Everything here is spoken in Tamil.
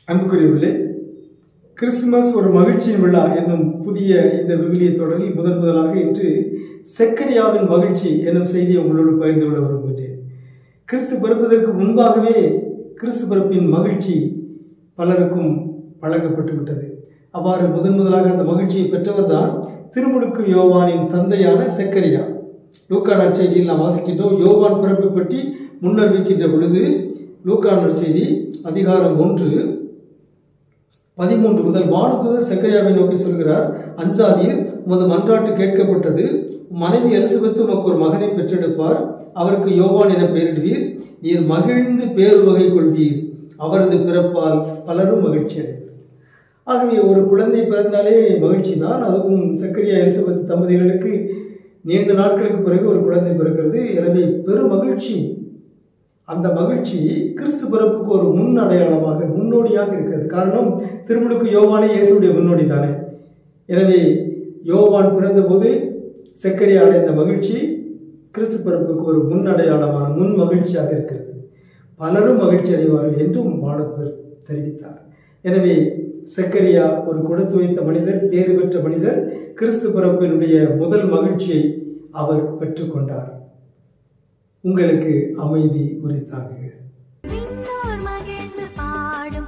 அன்புக்குரியவர்களே கிறிஸ்துமஸ் ஒரு மகிழ்ச்சியின் விழா என்னும் புதிய இந்த விவிலிய தொடரில் முதன் முதலாக இன்று செக்கரியாவின் மகிழ்ச்சி என்னும் செய்தியை உங்களோடு பகிர்ந்து கொள்ள விரும்புகிறேன் கிறிஸ்து பிறப்பதற்கு முன்பாகவே கிறிஸ்து பிறப்பின் மகிழ்ச்சி பலருக்கும் வழங்கப்பட்டு விட்டது அவ்வாறு முதன் முதலாக அந்த மகிழ்ச்சியை பெற்றவர்தான் திருமுழுக்கு யோவானின் தந்தையான செக்கரியா லூக்கான செய்தியில் நாம் வாசிக்கின்றோம் யோவான் பிறப்பை பற்றி முன்னறிவிக்கின்ற பொழுது லூக்கான செய்தி அதிகாரம் ஒன்று பதிமூன்று முதல் வானதூதர் செக்கரியாவை நோக்கி சொல்கிறார் அஞ்சாதீர் உமது மன்றாட்டு கேட்கப்பட்டது மனைவி எலிசபெத்து உமக்கு ஒரு மகனை பெற்றெடுப்பார் அவருக்கு யோவான் என பெயரிடுவீர் நீர் மகிழ்ந்து பேரு வகை கொள்வீர் அவரது பிறப்பால் பலரும் மகிழ்ச்சி அடைவர் ஆகவே ஒரு குழந்தை பிறந்தாலே மகிழ்ச்சி தான் அதுவும் சக்கரியா எலிசபெத் தம்பதிகளுக்கு நீண்ட நாட்களுக்கு பிறகு ஒரு குழந்தை பிறக்கிறது எனவே பெரும் மகிழ்ச்சி அந்த மகிழ்ச்சி கிறிஸ்து பிறப்புக்கு ஒரு முன் அடையாளமாக முன்னோடியாக இருக்கிறது காரணம் திருமுழுக்கு யோவானே இயேசுடைய முன்னோடி தானே எனவே யோவான் பிறந்தபோது செக்கரியா அடைந்த மகிழ்ச்சி கிறிஸ்து பிறப்புக்கு ஒரு முன் அடையாளமான முன் மகிழ்ச்சியாக இருக்கிறது பலரும் மகிழ்ச்சி அடைவார்கள் என்றும் வானதர் தெரிவித்தார் எனவே செக்கரியா ஒரு கொடுத்து வைத்த மனிதர் பேறு பெற்ற மனிதர் கிறிஸ்து பிறப்பினுடைய முதல் மகிழ்ச்சியை அவர் பெற்றுக்கொண்டார் உங்களுக்கு அமைதி உரித்தாகுக விண்ணோர் மகிழ்ந்து பாடும்